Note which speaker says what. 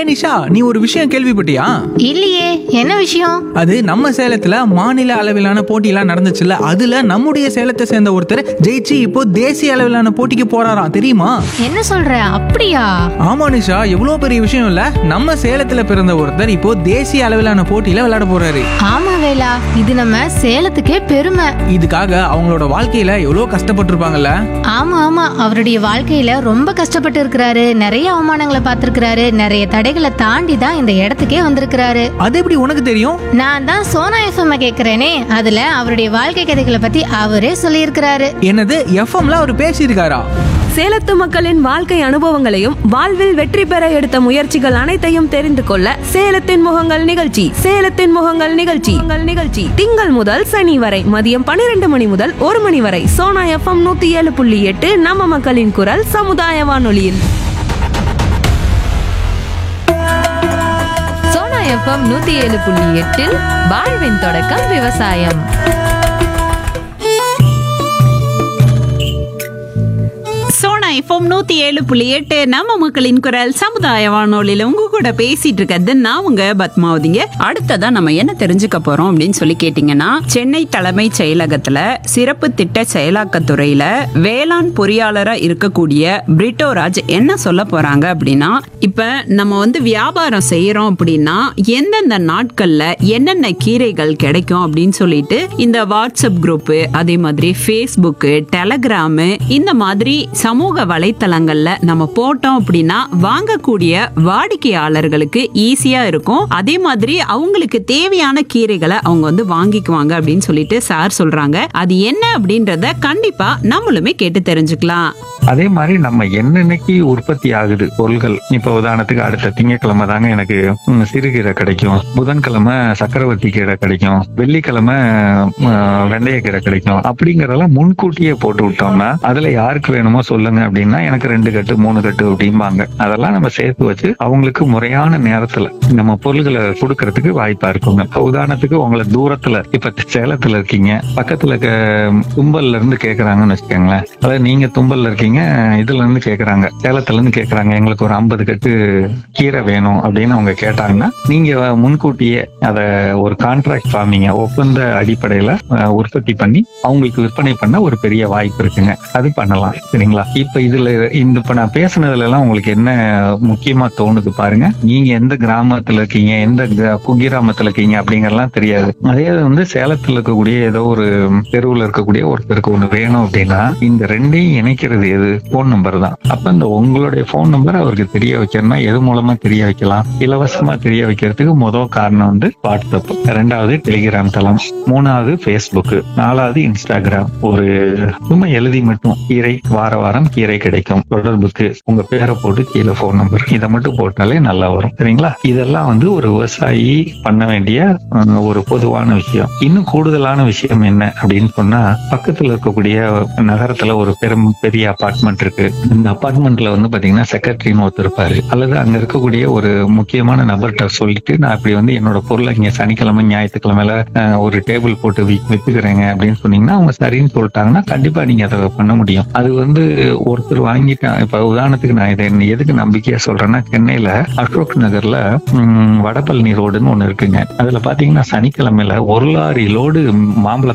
Speaker 1: ஏ நிஷா நீ ஒரு விஷயம் கேள்விப்பட்டியா
Speaker 2: இல்லையே என்ன விஷயம்
Speaker 1: அது நம்ம சேலத்துல மாநில அளவிலான போட்டியெல்லாம் நடந்துச்சுல்ல அதுல நம்முடைய சேலத்தை சேர்ந்த ஒருத்தர் ஜெயிச்சு இப்போ தேசிய அளவிலான போட்டிக்கு போறாராம் தெரியுமா
Speaker 2: என்ன சொல்ற அப்படியா
Speaker 1: ஆமா நிஷா எவ்வளவு பெரிய விஷயம் இல்ல நம்ம சேலத்துல பிறந்த ஒருத்தர் இப்போ தேசிய அளவிலான போட்டியில விளையாட போறாரு
Speaker 2: ஆமா வேலா இது நம்ம சேலத்துக்கே பெருமை
Speaker 1: இதுக்காக அவங்களோட வாழ்க்கையில எவ்வளவு கஷ்டப்பட்டிருப்பாங்கல்ல
Speaker 2: ஆமா ஆமா அவருடைய வாழ்க்கையில ரொம்ப கஷ்டப்பட்டு இருக்கிறாரு நிறைய அவமானங்களை பார்த்திருக்கிறாரு நிறைய தடைகளை தாண்டி தான் இந்த இடத்துக்கே வந்திருக்கிறாரு
Speaker 1: அது எப்படி உனக்கு தெரியும்
Speaker 2: நான் தான் சோனா எஃப்எம் கேக்குறேனே அதுல அவருடைய வாழ்க்கை கதைகளை பத்தி அவரே சொல்லியிருக்கிறாரு
Speaker 1: என்னது எஃப்எம்ல அவர் பேசியிருக்காரா
Speaker 3: சேலத்து மக்களின் வாழ்க்கை அனுபவங்களையும் வாழ்வில் வெற்றி பெற எடுத்த முயற்சிகள் அனைத்தையும் தெரிந்து கொள்ள சேலத்தின் முகங்கள் நிகழ்ச்சி சேலத்தின் முகங்கள் நிகழ்ச்சி உங்கள் நிகழ்ச்சி திங்கள் முதல் சனி வரை மதியம் பன்னிரண்டு மணி முதல் ஒரு மணி வரை சோனா எஃப்எம் நூத்தி ஏழு புள்ளி எட்டு நம்ம மக்களின் குரல் சமுதாய வானொலியில்
Speaker 4: சோனா எஃப்எம் நூத்தி ஏழு புள்ளி எட்டில் வாழ்வின் தொடக்கம் விவசாயம்
Speaker 5: சோனா எஃப்எம் நூத்தி ஏழு புள்ளி எட்டு நம்ம மக்களின் குரல் சமுதாய வானொலியில உங்க கூட பேசிட்டு இருக்கிறது நான் உங்க பத்மாவதிங்க அடுத்ததா நம்ம என்ன தெரிஞ்சுக்க போறோம் அப்படின்னு சொல்லி கேட்டீங்கன்னா சென்னை தலைமை செயலகத்துல சிறப்பு திட்ட செயலாக்கத்துறையில வேளாண் பொறியாளரா இருக்கக்கூடிய பிரிட்டோராஜ் என்ன சொல்ல போறாங்க அப்படின்னா இப்ப நம்ம வந்து வியாபாரம் செய்யறோம் அப்படின்னா எந்தெந்த நாட்கள்ல என்னென்ன கீரைகள் கிடைக்கும் அப்படின்னு சொல்லிட்டு இந்த வாட்ஸ்அப் குரூப் அதே மாதிரி ஃபேஸ்புக்கு டெலகிராமு இந்த மாதிரி சமூக வலைத்தளங்கள்ல நம்ம போட்டோம் அப்படின்னா வாங்கக்கூடிய வாடிக்கையாளர்களுக்கு ஈஸியா இருக்கும் அதே மாதிரி அவங்களுக்கு தேவையான கீரைகளை அவங்க வந்து வாங்கிக்குவாங்க அப்படின்னு சொல்லிட்டு சார் சொல்றாங்க அது என்ன அப்படின்றத கண்டிப்பா நம்மளுமே கேட்டு தெரிஞ்சுக்கலாம்
Speaker 6: அதே மாதிரி நம்ம என்னன்னைக்கு உற்பத்தி ஆகுது பொருள்கள் இப்ப உதாரணத்துக்கு அடுத்த திங்கட்கிழமை தாங்க எனக்கு ம், சிறுகீரை கிடைக்கும் புதன்கிழமை சக்கரவர்த்தி கீரை கிடைக்கும் வெள்ளிக்கிழமை ம், வெந்தயக்கீரை கிடைக்கும் அப்படிங்கறதெல்லாம் முன்கூட்டியே போட்டு விட்டோம்னா அதுல யாருக்கு வேணுமோ சொல்லுங்க அப்படின்னா எனக்கு ரெண்டு கட்டு மூணு கட்டு அப்படிம்பாங்க அதெல்லாம் நம்ம சேர்த்து வச்சு அவங்களுக்கு முறையான நேரத்துல நம்ம பொருள்களை கொடுக்கறதுக்கு வாய்ப்பா இருக்குங்க இப்ப உதாரணத்துக்கு உங்களை தூரத்துல இப்ப சேலத்துல இருக்கீங்க பக்கத்துல க- தும்பல்ல இருந்து கேக்குறாங்கன்னு வச்சுக்கோங்களேன் அதாவது நீங்க தும்பல்ல இருக்கீங்க இதுல இருந்து கேக்குறாங்க சேலத்துல இருந்து கேக்குறாங்க எங்களுக்கு ஒரு ஐம்பது கட்டு கீரை வேணும் அப்படின்னு அவங்க கேட்டாங்கன்னா நீங்க முன்கூட்டியே அத ஒரு கான்ட்ராக்ட் ஃபார்மிங்க ஒப்பந்த அடிப்படையில அஹ், உற்பத்தி பண்ணி அவங்களுக்கு விற்பனை பண்ண ஒரு பெரிய வாய்ப்பு இருக்குங்க அது பண்ணலாம் சரிங்களா இப்ப இதுல இந்த இப்ப நான் பேசுனதுல எல்லாம் உங்களுக்கு என்ன முக்கியமா தோணுது பாருங்க நீங்க எந்த கிராமத்துல இருக்கீங்க எந்த கிரா- குக்கிராமத்துல இருக்கீங்க அப்படிங்கறதெல்லாம் தெரியாது அதே வந்து சேலத்துல இருக்கக்கூடிய ஏதோ ஒரு தெருவுல இருக்கக்கூடிய ஒருத்தருக்கு ஒண்ணு வேணும் அப்படின்னா இந்த ரெண்டையும் இணைக்கிறது எது போன் நம்பர் தான் அப்ப இந்த உங்களுடைய போன் நம்பர் அவருக்கு தெரிய வைக்கணும்னா எது மூலமா தெரிய வைக்கலாம் இலவசமா தெரிய வைக்கிறதுக்கு முதல் காரணம் வந்து வாட்ஸ்அப் ரெண்டாவது டெலிகிராம் தளம் மூணாவது ஃபேஸ்புக் நாலாவது இன்ஸ்டாகிராம் ஒரு சும்மா எழுதி மட்டும் கீரை வார வாரம் கீரை கிடைக்கும் தொடர்புக்கு உங்க பேரை போட்டு கீழே போன் நம்பர் இதை மட்டும் போட்டாலே நல்லா வரும் சரிங்களா இதெல்லாம் வந்து ஒரு விவசாயி பண்ண வேண்டிய அஹ், ஒரு பொதுவான விஷயம் இன்னும் கூடுதலான விஷயம் என்ன அப்படின்னு சொன்னா பக்கத்துல இருக்கக்கூடிய நகரத்துல ஒரு பெரும் பெரிய அபார்ட்மெண்ட் இருக்கு இந்த அபார்ட்மெண்ட்ல வந்து பாத்தீங்கன்னா செக்ரட்டரின்னு ஒருத்தர் இருப்பாரு அல்லது அங்க இருக்கக்கூடிய ஒரு முக்கியமான நபர்கிட்ட சொல்லிட்டு நான் இப்படி வந்து என்னோட பொருளை இங்க சனிக்கிழமை ஞாயிற்றுக்கிழமையில அஹ், ஒரு டேபிள் போட்டு வி- வித்துக்கிறேங்க அப்படின்னு சொன்னீங்கன்னா அவங்க சரின்னு சொல்லிட்டாங்கன்னா கண்டிப்பா நீங்க அதை பண்ண முடியும் அது வந்து ஒருத்தர் வாங்கிட்டான் இப்ப உதாரணத்துக்கு நான் இதை எதுக்கு நம்பிக்கையா சொல்றேன்னா சென்னையில அசோக் நகர்ல ம், வடபழனி ரோடுன்னு ஒண்ணு இருக்குங்க அதுல பாத்தீங்கன்னா சனிக்கிழமையில ஒரு லாரி லோடு மாம்பழ